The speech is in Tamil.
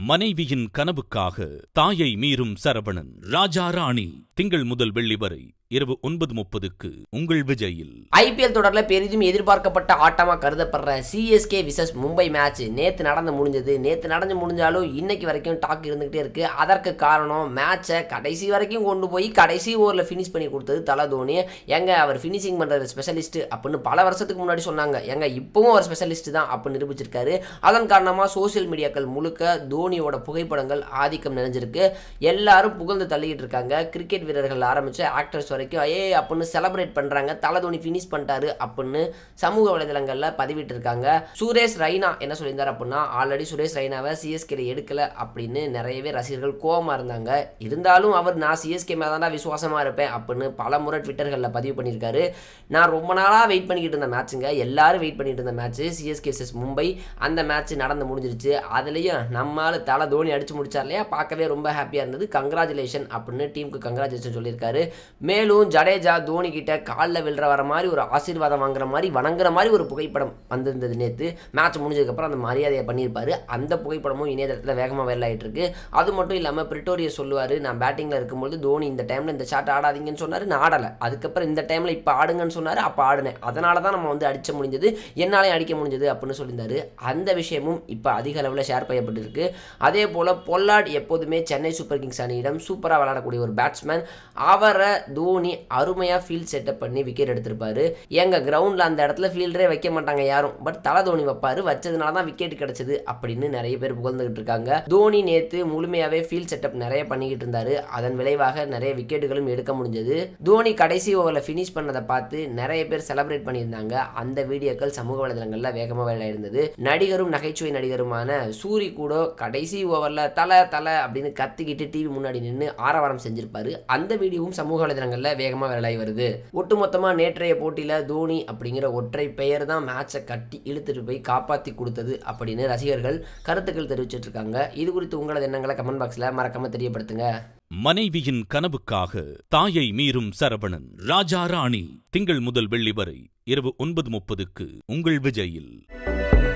மனைவியின் கனவுக்காக தாயை மீறும் சரவணன் ராஜா ராணி திங்கள் முதல் வெள்ளி வரை இரவு ஒன்பது முப்பதுக்கு உங்கள் விஜயில் ஐபிஎல் தொடரில் பெரிதும் எதிர்பார்க்கப்பட்ட ஆட்டமாக கருதப்படுற சிஎஸ்கே விசஸ் மும்பை மேட்ச் நேற்று நடந்து முடிஞ்சது நேற்று நடந்து முடிஞ்சாலும் இன்னைக்கு வரைக்கும் டாக் இருந்துகிட்டே இருக்கு அதற்கு காரணம் மேட்சை கடைசி வரைக்கும் கொண்டு போய் கடைசி ஓவரில் ஃபினிஷ் பண்ணி கொடுத்தது தலை தோனி எங்க அவர் ஃபினிஷிங் பண்ணுறது ஸ்பெஷலிஸ்ட் அப்படின்னு பல வருஷத்துக்கு முன்னாடி சொன்னாங்க எங்க இப்பவும் அவர் ஸ்பெஷலிஸ்ட் தான் அப்படின்னு நிரூபிச்சிருக்காரு அதன் காரணமாக சோஷியல் மீடியாக்கள் முழுக்க தோனியோட புகைப்படங்கள் ஆதிக்கம் நிறைஞ்சிருக்கு எல்லாரும் புகழ்ந்து தள்ளிக்கிட்டு இருக்காங்க கிரிக்கெட் வீரர்கள் ஆரம்பிச்சு ஆக்டர்ஸ் வரைக்கும் ஏ அப்படின்னு செலிப்ரேட் பண்ணுறாங்க தலை தோனி ஃபினிஷ் பண்ணிட்டாரு அப்படின்னு சமூக வலைதளங்களில் பதிவிட்டு இருக்காங்க சுரேஷ் ரெய்னா என்ன சொல்லியிருந்தார் அப்படின்னா ஆல்ரெடி சுரேஷ் ரெய்னாவை சிஎஸ்கேல எடுக்கல அப்படின்னு நிறையவே ரசிகர்கள் கோவமாக இருந்தாங்க இருந்தாலும் அவர் நான் சிஎஸ்கே மேலே தான் விசுவாசமாக இருப்பேன் அப்படின்னு பல முறை ட்விட்டர்களில் பதிவு பண்ணியிருக்காரு நான் ரொம்ப நாளாக வெயிட் பண்ணிக்கிட்டு இருந்த மேட்ச்சுங்க எல்லாரும் வெயிட் பண்ணிட்டு இருந்த மேட்ச் சிஎஸ்கே vs மும்பை அந்த மேட்ச் நடந்து முடிஞ்சிருச்சு அதுலேயும் நம்மால் தலை தோனி அடிச்சு முடிச்சார் இல்லையா பார்க்கவே ரொம்ப ஹாப்பியாக இருந்தது கங்க்ராச்சுலேஷன் அப்படின்னு டீமுக்கு கங்க்ராச்சுலேஷன் சொல்லியிருக்காரு மேலும் ஜடேஜா தோனி கிட்ட காலில் விழுற வர மாதிரி ஒரு ஆசீர்வாதம் வாங்குற மாதிரி வணங்குற மாதிரி ஒரு புகைப்படம் வந்திருந்தது நேற்று மேட்ச் முடிஞ்சதுக்கப்புறம் அந்த மரியாதையை பண்ணியிருப்பாரு அந்த புகைப்படமும் இணையதளத்தில் வேகமாக வைரல் ஆயிட்டு இருக்கு அது மட்டும் இல்லாமல் பிரிட்டோரியா சொல்லுவார் நான் பேட்டிங்கில் இருக்கும்போது தோனி இந்த டைமில் இந்த ஷாட் ஆடாதீங்கன்னு சொன்னார் நான் ஆடலை அதுக்கப்புறம் இந்த டைமில் இப்போ ஆடுங்கன்னு சொன்னார் அப்போ ஆடினேன் அதனால தான் நம்ம வந்து அடிச்ச முடிஞ்சது என்னாலையும் அடிக்க முடிஞ்சது அப்படின்னு சொல்லியிருந்தாரு அந்த விஷயமும் இப்போ அதிக அளவில் ஷேர் செய்யப்பட்டிருக்கு அதே போல் பொல்லாட் எப்போதுமே சென்னை சூப்பர் கிங்ஸ் அணியிடம் சூப்பராக விளையாடக்கூடிய ஒரு பேட்ஸ்மேன் அவரை தோனி அருமையாக ஃபீல்ட் செட்டப் பண்ணி விக்கெட் எடுத்திருப்பாரு எங்கள் கிரவுண்டில் அந்த இடத்துல ஃபீல்டரே வைக்க மாட்டாங்க யாரும் பட் தலை தோனி வைப்பாரு வச்சதுனால தான் விக்கெட் கிடைச்சது அப்படின்னு நிறைய பேர் புகழ்ந்துகிட்டு இருக்காங்க தோனி நேற்று முழுமையாகவே ஃபீல்ட் செட்டப் நிறைய பண்ணிக்கிட்டு இருந்தாரு அதன் விளைவாக நிறைய விக்கெட்டுகளும் எடுக்க முடிஞ்சது தோனி கடைசி ஓவரில் ஃபினிஷ் பண்ணதை பார்த்து நிறைய பேர் செலிப்ரேட் பண்ணியிருந்தாங்க அந்த வீடியோக்கள் சமூக வலைதளங்களில் வேகமாக வேலை இருந்தது நடிகரும் நகைச்சுவை நடிகருமான சூரி கூட கடைசி ஓவரில் தலை தலை அப்படின்னு கத்திக்கிட்டு டிவி முன்னாடி நின்று ஆரவாரம் செஞ்சிருப்பாரு அந்த வீடியோவும் சமூக வலைதளங்களில் வேகமாக வேலையாகி வருது ஒட்டுமொத்தமாக நேற்றைய போட்டியில் தோனி அப்படிங்கிற ஒற்றை பெயர் தான் மேட்சை கட்டி இழுத்துட்டு போய் காப்பாற்றி கொடுத்தது அப்படின்னு ரசிகர்கள் கருத்துக்கள் தெரிவிச்சிட்டு இருக்காங்க இது குறித்து உங்களது எண்ணங்களை கமெண்ட் பாக்ஸில் மறக்காம தெரியப்படுத்துங்க மனைவியின் கனவுக்காக தாயை மீறும் சரவணன் ராஜா ராணி திங்கள் முதல் வெள்ளி வரை இரவு ஒன்பது முப்பதுக்கு உங்கள் விஜயில்